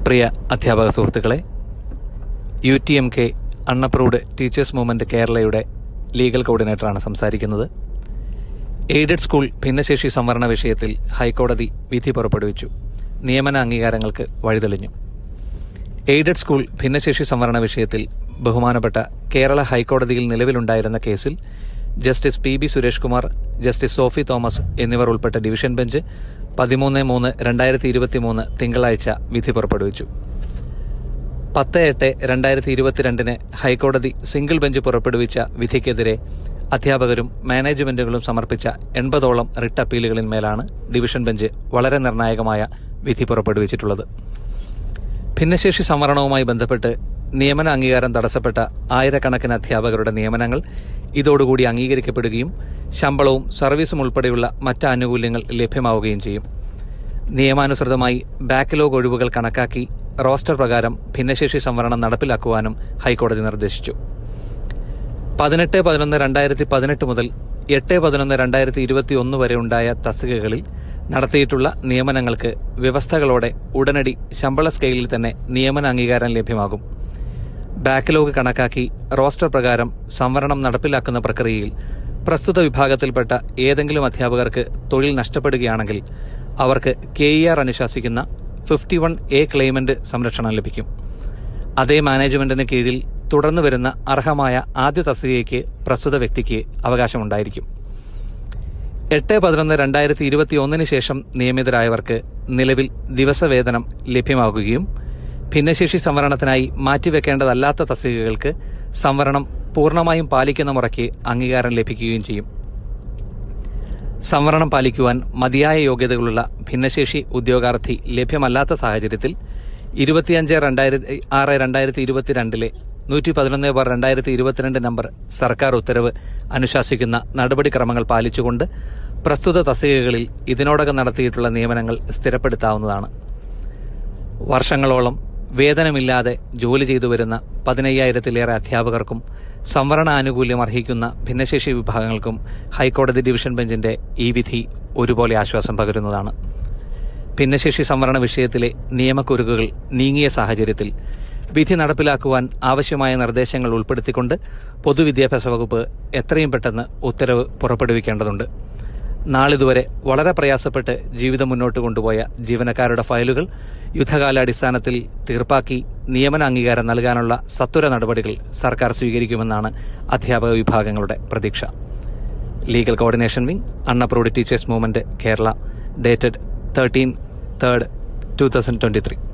പ്രിയ അധ്യാപക സുഹൃത്തുക്കളെ U T M K unapproved teachers movement കേരളയുടെ ലീഗൽ കോർഡിനേറ്ററാണ് സംസാരിക്കുന്നത് എയ്ഡഡ് സ്കൂൾ ഭിന്നശേഷി സംവരണ വിഷയത്തിൽ ഹൈക്കോടതി വിധി പുറപ്പെടുവിച്ചു നിയമന അംഗീകാരങ്ങൾക്ക് വഴിതെളിഞ്ഞു എയ്ഡഡ് സ്കൂൾ ഭിന്നശേഷി സംവരണ വിഷയത്തിൽ ബഹുമാനപ്പെട്ട കേരള ഹൈക്കോടതിയിൽ നിലവിലുണ്ടായിരുന്ന കേസിൽ justice P B Suresh Kumar justice Sophy Thomas എന്നിവർ ഉൾപ്പെട്ട ഡിവിഷൻ ബെഞ്ച് പതിമൂന്ന് മൂന്ന് രണ്ടായിരത്തി ഇരുപത്തിമൂന്ന് തിങ്കളാഴ്ച വിധി പുറപ്പെടുവിച്ചു പത്ത് എട്ട് രണ്ടായിരത്തി ഇരുപത്തിരണ്ടിന് ഹൈക്കോടതി സിംഗിൾ ബെഞ്ച് പുറപ്പെടുവിച്ച വിധിക്കെതിരെ അധ്യാപകരും മാനേജ്മെന്റുകളും സമർപ്പിച്ച എൺപതോളം റിട്ട് അപ്പീലുകളിന്മേലാണ് ഡിവിഷൻ ബെഞ്ച് വളരെ നിർണായകമായ വിധി പുറപ്പെടുവിച്ചിട്ടുള്ളത് ഭിന്നശേഷി സംവരണവുമായി ബന്ധപ്പെട്ട് നിയമന അംഗീകാരം തടസ്സപ്പെട്ട ആയിരക്കണക്കിന് അധ്യാപകരുടെ നിയമനങ്ങൾ ഇതോടുകൂടി അംഗീകരിക്കപ്പെടുകയും ശമ്പളവും സർവീസും ഉൾപ്പെടെയുള്ള മറ്റ് ആനുകൂല്യങ്ങൾ ലഭ്യമാവുകയും ചെയ്യും നിയമാനുസൃതമായി ബാക്ക്ലോഗ് ഒഴിവുകൾ കണക്കാക്കി റോസ്റ്റർ പ്രകാരം ഭിന്നശേഷി സംവരണം നടപ്പിലാക്കുവാനും ഹൈക്കോടതി നിർദ്ദേശിച്ചു പതിനെട്ട് പതിനൊന്ന് രണ്ടായിരത്തി പതിനെട്ട് മുതൽ എട്ട് പതിനൊന്ന് രണ്ടായിരത്തി ഇരുപത്തി ഒന്ന് വരെ ഉണ്ടായ തസ്തികകളിൽ നടത്തിയിട്ടുള്ള നിയമനങ്ങൾക്ക് വ്യവസ്ഥകളോടെ ഉടനടി ശമ്പള സ്കെയിലിൽ തന്നെ നിയമന അംഗീകാരം ലഭ്യമാകും ബാക്ക്ലോഗ് കണക്കാക്കി റോസ്റ്റർ പ്രകാരം സംവരണം നടപ്പിലാക്കുന്ന പ്രക്രിയയിൽ പ്രസ്തുത വിഭാഗത്തിൽപ്പെട്ട ഏതെങ്കിലും അധ്യാപകർക്ക് തൊഴിൽ നഷ്ടപ്പെടുകയാണെങ്കിൽ അവർക്ക് കെ ഇ ആർ അനുശാസിക്കുന്ന ഫിഫ്റ്റി വൺ എ ക്ലെയിമന്റ് സംരക്ഷണം ലഭിക്കും അതേ മാനേജ്മെന്റിന് കീഴിൽ തുടർന്നു വരുന്ന അർഹമായ ആദ്യ തസ്തികയ്ക്ക് പ്രസ്തുത വ്യക്തിക്ക് അവകാശമുണ്ടായിരിക്കും എട്ട് പതിനൊന്ന് രണ്ടായിരത്തി ഇരുപത്തി ഒന്നിന് ശേഷം നിയമിതരായവർക്ക് നിലവിൽ ദിവസവേതനം ലഭ്യമാകുകയും ഭിന്നശേഷി സംവരണത്തിനായി മാറ്റിവെക്കേണ്ടതല്ലാത്ത തസ്തികകൾക്ക് സംവരണം പൂർണ്ണമായും പാലിക്കുന്ന മുറയ്ക്ക് അംഗീകാരം ലഭിക്കുകയും ചെയ്യും സംവരണം പാലിക്കുവാൻ മതിയായ യോഗ്യതകളുള്ള ഭിന്നശേഷി ഉദ്യോഗാർത്ഥി ലഭ്യമല്ലാത്ത സാഹചര്യത്തിൽ ഇരുപത്തിയഞ്ച് രണ്ടായിരത്തി ആറ് രണ്ടായിരത്തി ഇരുപത്തിരണ്ടിലെ നൂറ്റി പതിനൊന്ന് ബാർ രണ്ടായിരത്തി ഇരുപത്തിരണ്ട് നമ്പർ സർക്കാർ ഉത്തരവ് അനുശാസിക്കുന്ന നടപടിക്രമങ്ങൾ പാലിച്ചുകൊണ്ട് പ്രസ്തുത തസ്തികകളിൽ ഇതിനോടകം നടത്തിയിട്ടുള്ള നിയമനങ്ങൾ സ്ഥിരപ്പെടുത്താവുന്നതാണ് വർഷങ്ങളോളം വേതനമില്ലാതെ ജോലി ചെയ്തു വരുന്ന പതിനയ്യായിരത്തിലേറെ അധ്യാപകർക്കും സംവരണ ആനുകൂല്യം അർഹിക്കുന്ന ഭിന്നശേഷി വിഭാഗങ്ങൾക്കും ഹൈക്കോടതി ഡിവിഷൻ ബെഞ്ചിന്റെ ഈ വിധി ഒരുപോലെ ആശ്വാസം പകരുന്നതാണ് ഭിന്നശേഷി സംവരണ വിഷയത്തിലെ നിയമക്കുരുക്കുകൾ നീങ്ങിയ സാഹചര്യത്തിൽ വിധി നടപ്പിലാക്കുവാൻ ആവശ്യമായ നിർദ്ദേശങ്ങൾ ഉൾപ്പെടുത്തിക്കൊണ്ട് പൊതുവിദ്യാഭ്യാസ വകുപ്പ് എത്രയും പെട്ടെന്ന് ഉത്തരവ് പുറപ്പെടുവിക്കേണ്ടതുണ്ട് നാളിതുവരെ വളരെ പ്രയാസപ്പെട്ട് ജീവിതം മുന്നോട്ട് കൊണ്ടുപോയ ജീവനക്കാരുടെ ഫയലുകൾ യുദ്ധകാലാടിസ്ഥാനത്തിൽ തീർപ്പാക്കി നിയമന അംഗീകാരം നൽകാനുള്ള സത്വര നടപടികൾ സർക്കാർ സ്വീകരിക്കുമെന്നാണ് അധ്യാപക വിഭാഗങ്ങളുടെ പ്രതീക്ഷ legal coordination wing unapproved teachers movement Kerala dated thirteen third two thousand twenty three